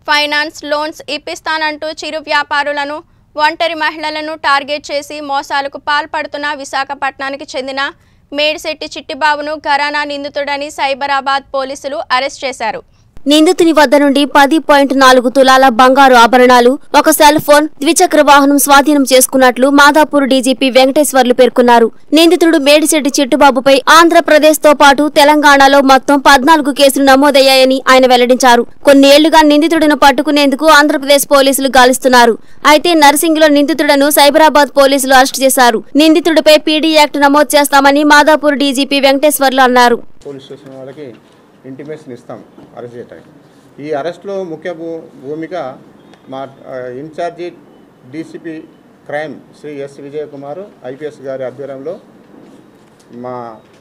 finance loans ఇప్పిస్తానంటూ చిరు వ్యాపారులను ఒంటరి మహిళలను target చేసి మోసాలకు పాల్పడుతున్న విశాఖపట్నానికి చెందిన మేడిశెట్టి చిట్టిబాబును ఘరానా నిందితుడని సైబరాబాద్ పోలీసులు అరెస్ట్ చేశారు నిందితుని వద్ద నుండి పది పాయింట్ నాలుగు తులాల బంగారు ఆభరణాలు ఒక సెల్ ఫోన్ ద్విచక్ర వాహనం స్వాధీనం చేసుకున్నట్లు మాదాపూర్ డీజీపీ వెంకటేశ్వర్లు పేర్కొన్నారు నిందితుడు మేడిశెట్టి చిట్టుబాబుపై ఆంధ్రప్రదేశ్ తో పాటు తెలంగాణలో మొత్తం పద్నాలుగు కేసులు నమోదయ్యాయని ఆయన వెల్లడించారు కొన్నేళ్లుగా నిందితుడిని పట్టుకునేందుకు ఆంధ్రప్రదేశ్ పోలీసులు గాలిస్తున్నారు అయితే నర్సింగ్లో నిందితుడను సైబరాబాద్ పోలీసులు అరెస్ట్ చేశారు నిందితుడిపై పీడీ యాక్ట్ నమోదు చేస్తామని మాదాపూర్ డీజీపీ వెంకటేశ్వర్లు అన్నారు పోలీస్ స్టేషన్ వాళ్ళకి ఇంటిమేషన్ ఇస్తాం అరెస్ట్ చేయడానికి ఈ అరెస్ట్లో ముఖ్య భూ భూమిక మా ఆ, in charge DCP crime Shri S Vijayakumar IPS గారి ఆధ్వర్యంలో మా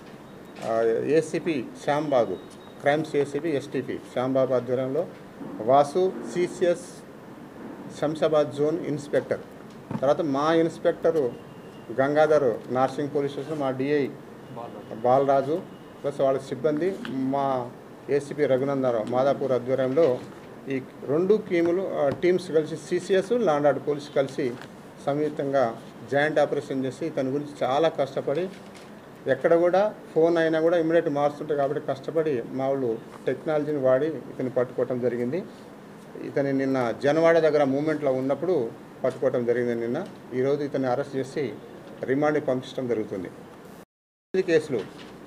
ACP Shyambabu crimes ACP STP Shyambabu ఆధ్వర్యంలో Vasu CCS Shamshabad zone inspector తర్వాత మా inspector Gangadhar Narsing police station మా డిఐ బాలరాజు ప్లస్ వాళ్ళ సిబ్బంది మా ఏసీపీ రఘునందరావు మాదాపూర్ ఆధ్వర్యంలో ఈ రెండు టీములు ఆ, టీమ్స్ కలిసి సిసిఎస్ లాండ్ ఆర్డర్ పోలీస్ కలిసి సంయుక్తంగా జాయింట్ ఆపరేషన్ చేసి ఇతని గురించి చాలా కష్టపడి ఎక్కడ కూడా ఫోన్ అయినా కూడా ఇమీడియట్ మారుస్తుంటాయి కాబట్టి కష్టపడి మా వాళ్ళు టెక్నాలజీని వాడి ఇతన్ని పట్టుకోవటం జరిగింది ఇతని నిన్న జనవాడ దగ్గర మూమెంట్లో ఉన్నప్పుడు పట్టుకోవటం జరిగింది నిన్న ఈరోజు ఇతన్ని అరెస్ట్ చేసి రిమాండ్కి పంపించడం జరుగుతుంది ఎనిమిది కేసులు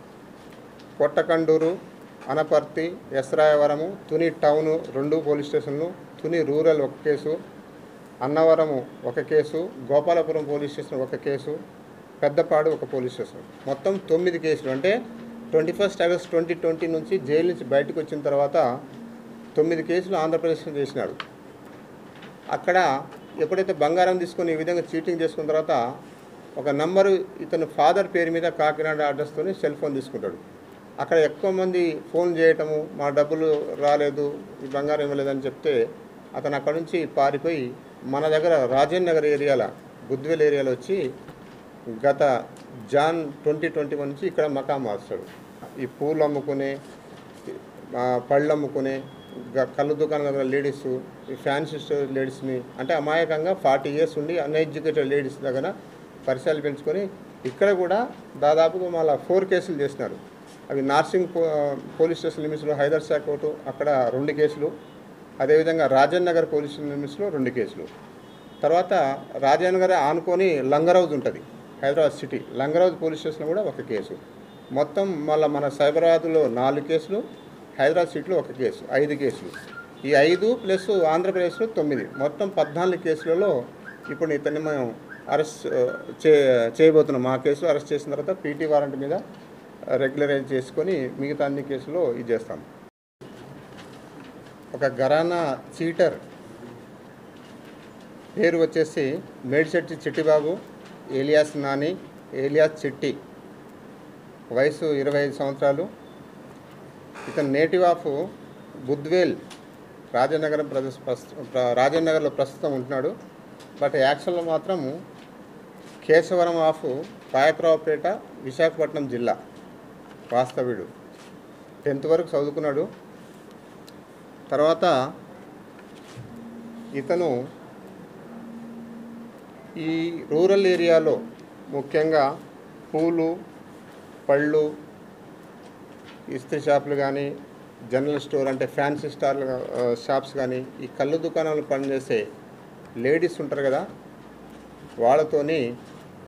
కొట్టకండూరు అనపర్తి ఎస్రాయవరము తుని టౌన్ రెండు పోలీస్ స్టేషన్లు తుని రూరల్ ఒక కేసు అన్నవరము ఒక కేసు గోపాలపురం పోలీస్ స్టేషన్ ఒక కేసు పెద్దపాడు ఒక పోలీస్ స్టేషన్ మొత్తం తొమ్మిది కేసులు అంటే twenty first August twenty twenty నుంచి జైలు నుంచి బయటకు వచ్చిన తర్వాత తొమ్మిది కేసులు ఆంధ్రప్రదేశ్లో చేసినాడు అక్కడ ఎప్పుడైతే బంగారం తీసుకొని ఈ విధంగా చీటింగ్ చేసుకున్న తర్వాత ఒక నంబరు ఇతను ఫాదర్ పేరు మీద కాకినాడ అడ్రస్తో సెల్ ఫోన్ తీసుకుంటాడు అక్కడ ఎక్కువ మంది ఫోన్ చేయటము మా డబ్బులు రాలేదు ఈ బంగారం ఇవ్వలేదని చెప్తే అతను అక్కడ నుంచి పారిపోయి మన దగ్గర రాజేంద్ర నగర్ ఏరియాలో బుద్వేల్ ఏరియాలో వచ్చి గత జాన్ ట్వంటీ ట్వంటీ వన్ నుంచి ఇక్కడ మకాం మార్చాడు ఈ పూలు అమ్ముకునే ఆ, పళ్ళు అమ్ముకునే గ- కళ్ళు దుకాణం దగ్గర లేడీస్ ఈ ఫ్యాన్సీ స్టోర్ లేడీస్ని అంటే అమాయకంగా ఫార్టీ ఇయర్స్ ఉండి అన్ఎడ్యుకేటెడ్ లేడీస్ దగ్గర పరిచయాలు పెంచుకొని ఇక్కడ కూడా దాదాపుగా మళ్ళీ ఫోర్ కేసులు చేసినారు అవి నార్సింగ్ పో పోలీస్ స్టేషన్ లిమిట్స్లో హైదర్ శాఖ ఒకటి అక్కడ రెండు కేసులు అదేవిధంగా రాజన్ నగర్ పోలీస్ స్టేషన్ లిమిట్స్లో రెండు కేసులు తర్వాత రాజన్ నగర్ ఆనుకొని లంగరౌజ్ ఉంటుంది Hyderabad city Langarhouz police station కూడా ఒక కేసు మొత్తం మళ్ళీ మన సైబరాబాద్లో నాలుగు కేసులు హైదరాబాద్ సిటీలో ఒక కేసు ఐదు కేసులు ఈ ఐదు ప్లస్ ఆంధ్రప్రదేశ్లో తొమ్మిది మొత్తం పద్నాలుగు కేసులలో ఇప్పుడు ఇతన్ని మేము అరెస్ట్ ఆ, చే చేయబోతున్నాం మా కేసులో అరెస్ట్ చేసిన తర్వాత పీటీ వారెంట్ మీద రెగ్యులరైజ్ చేసుకొని మిగతా అన్ని కేసులో ఇది చేస్తాం ఒక గరానా చీటర్ పేరు వచ్చేసి మేడిశెట్టి చిట్టిబాబు ఏలియాస్ నాని ఏలియాస్ చిట్టి వయసు ఇరవై ఐదు సంవత్సరాలు ఇతను నేటివ్ ఆఫ్ బుద్వేల్ రాజనగరం ప్రదేశ్ ప్రస్తు ప్ర- రాజనగర్లో ప్రస్తుతం ఉంటున్నాడు బట్ యాక్చువల్లో మాత్రం కేశవరం ఆఫ్ పాయకరావుపేట విశాఖపట్నం జిల్లా వాస్తవ్యుడు టెన్త్ వరకు చదువుకున్నాడు తర్వాత ఇతను ఈ రూరల్ ఏరియాలో ముఖ్యంగా పూలు పళ్ళు ఇస్త్రీ షాపులు కానీ జనరల్ స్టోర్ అంటే ఫ్యాన్సీ స్టార్ షాప్స్ కానీ ఈ కళ్ళు దుకాణాలు పనిచేసే లేడీస్ ఉంటారు కదా వాళ్ళతోని